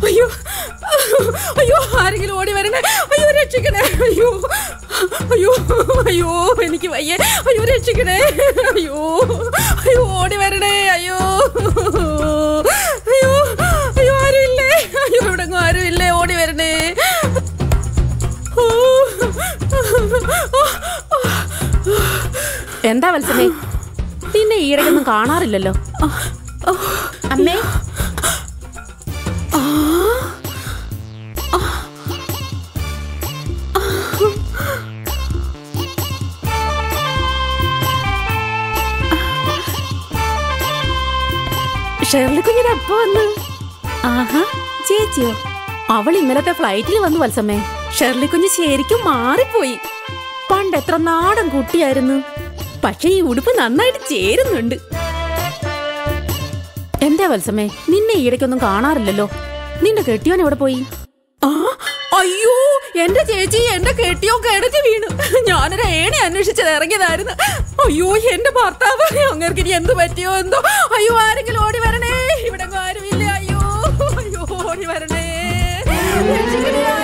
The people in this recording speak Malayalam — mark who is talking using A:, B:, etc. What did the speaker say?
A: അയ്യോ അയ്യോ ആരെങ്കിലും ഓടി വരണേ അയ്യോ രക്ഷിക്കണേ അയ്യോ അയ്യോ അയ്യോ എനിക്ക് വയ്യ അയ്യോ രക്ഷിക്കണേ അയ്യോ അയ്യോ ഓടി വരണേ അയ്യോ അയ്യോ അയ്യോ ആരുമില്ലേ അയ്യോ ഇവിടെ ആരുമില്ലേ ഓടി വരണേ ഓ.
B: എന്താ വത്സമേ നിന്നെ ഈയിടയ്ക്കൊന്നും കാണാറില്ലല്ലോ അമ്മേ ഷെർലി കുഞ്ഞിന് എപ്പോ വന്ന് ആഹാ ചേച്ചിയോ അവൾ ഇന്നലത്തെ ഫ്ലൈറ്റിൽ വന്നു വത്സമ്മേ ഷെർലി കുഞ്ഞ് ശരിക്കും മാറിപ്പോയി പണ്ട് എത്ര നാടൻ കുട്ടിയായിരുന്നു പക്ഷെ ഈ ഉടുപ്പ് നന്നായിട്ട് ചേരുന്നുണ്ട് എന്താ വത്സമ്മേ നിന്നെ ഈയിടയ്ക്കൊന്നും കാണാറില്ലല്ലോ നിന്റെ കെട്ടിയോൻ എവിടെ പോയി
A: ആ, അയ്യോ എന്റെ ചേച്ചി എന്റെ കെട്ടിയോ കിടത്തി വീണു ഞാനൊരു ഏണി അന്വേഷിച്ചത് ഇറങ്ങിയതായിരുന്നു അയ്യോ എന്റെ ഭർത്താവ് അങ്ങേർക്ക് ഇനി എന്ത് പറ്റിയോ എന്തോ അയ്യോ ആരെങ്കിലും ഓടി വരണേ ഇവിടെ ആരുമില്ല അയ്യോ അയ്യോ ഓടി വരണേ രക്ഷിക്കണേ,